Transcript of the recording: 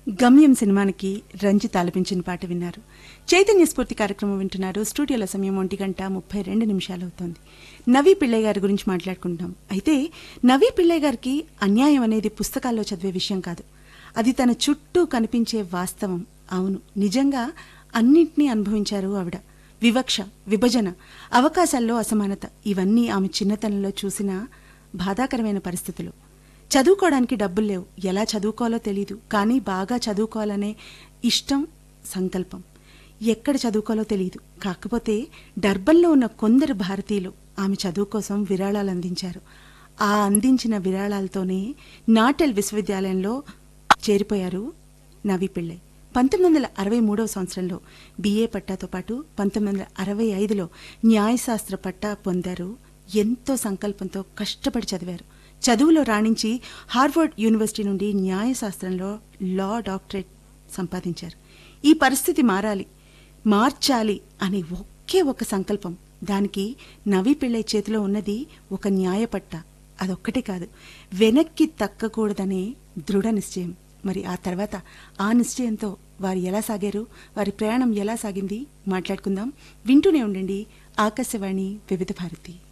గమ్యం సినిమానికి రంజిత్ ఆలపించిన పాట విన్నారు చైతన్య స్ఫూర్తి కార్యక్రమం వింటున్నారు స్టూడియోల సమయం ఒంటి గంట ముప్పై రెండు నిమిషాలు అవుతోంది నవీ పిళ్ళయ్య గారి గురించి మాట్లాడుకుంటున్నాం అయితే నవీ పిళ్ళయ్య గారికి అన్యాయం అనేది పుస్తకాల్లో చదివే విషయం కాదు అది తన చుట్టూ కనిపించే వాస్తవం అవును నిజంగా అన్నింటినీ అనుభవించారు ఆవిడ వివక్ష విభజన అవకాశాల్లో అసమానత ఇవన్నీ ఆమె చిన్నతనంలో చూసిన బాధాకరమైన పరిస్థితులు చదువుకోవడానికి డబ్బులు లేవు ఎలా చదువుకోవాలో తెలియదు కానీ బాగా చదువుకోవాలనే ఇష్టం సంకల్పం ఎక్కడ చదువుకోవాలో తెలియదు కాకపోతే డర్బన్లో ఉన్న కొందరు భారతీయులు ఆమె చదువు కోసం విరాళాలు అందించారు ఆ అందించిన విరాళాలతోనే నాటెల్ విశ్వవిద్యాలయంలో చేరిపోయారు నవీ పిళ్ళై పంతొమ్మిది వందల అరవై మూడవ సంవత్సరంలో బిఏ పట్టాతో పాటు పంతొమ్మిది వందల అరవై ఐదులో న్యాయశాస్త్ర పట్టా పొందారు ఎంతో సంకల్పంతో కష్టపడి చదివారు చదువులో రాణించి హార్వర్డ్ యూనివర్సిటీ నుండి న్యాయశాస్త్రంలో లా డాక్టరేట్ సంపాదించారు ఈ పరిస్థితి మారాలి మార్చాలి అనే ఒకే ఒక సంకల్పం దానికి నవీ పిళ్ళై చేతిలో ఉన్నది ఒక న్యాయపట్ట అదొక్కటే కాదు వెనక్కి తక్కకూడదనే దృఢ నిశ్చయం మరి ఆ తర్వాత ఆ నిశ్చయంతో వారు ఎలా సాగారు వారి ప్రయాణం ఎలా సాగింది మాట్లాడుకుందాం వింటూనే ఉండండి ఆకాశవాణి వివిధ భారతి